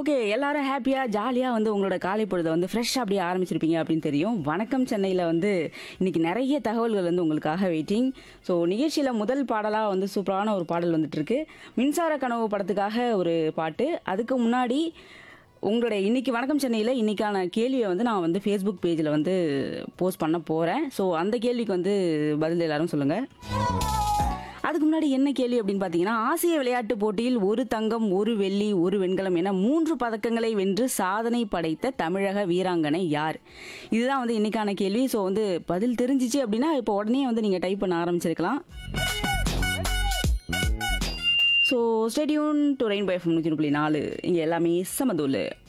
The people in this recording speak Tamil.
ஓகே எல்லாரும் ஹாப்பியாக ஜாலியாக வந்து உங்களோட காலை பொழுதை வந்து ஃப்ரெஷ்ஷாக அப்படியே ஆரம்பிச்சிருப்பீங்க அப்படின்னு தெரியும் வணக்கம் சென்னையில் வந்து இன்னைக்கு நிறைய தகவல்கள் வந்து உங்களுக்காக வெயிட்டிங் ஸோ நிகழ்ச்சியில் முதல் பாடலாக வந்து சூப்பரான ஒரு பாடல் வந்துட்டு இருக்கு மின்சார கனவு படத்துக்காக ஒரு பாட்டு அதுக்கு முன்னாடி உங்களுடைய இன்னைக்கு வணக்கம் சென்னையில் இன்னைக்கான கேள்வியை வந்து நான் வந்து ஃபேஸ்புக் பேஜில் வந்து போஸ்ட் பண்ண போகிறேன் ஸோ அந்த கேள்விக்கு வந்து பதில் எல்லாரும் சொல்லுங்கள் அதுக்கு முன்னாடி என்ன கேள்வி அப்படின்னு பார்த்தீங்கன்னா ஆசிய விளையாட்டுப் போட்டியில் ஒரு தங்கம் ஒரு வெள்ளி ஒரு வெண்கலம் என மூன்று பதக்கங்களை வென்று சாதனை படைத்த தமிழக வீராங்கனை யார் இதுதான் வந்து இன்னைக்கான கேள்வி ஸோ வந்து பதில் தெரிஞ்சிச்சு அப்படின்னா இப்போ உடனே வந்து நீங்கள் டைப் பண்ண ஆரம்பிச்சிருக்கலாம் so stay tuned to rainbow FM நூற்றி புள்ளி நாலு இங்கே எல்லாமே சமதூள்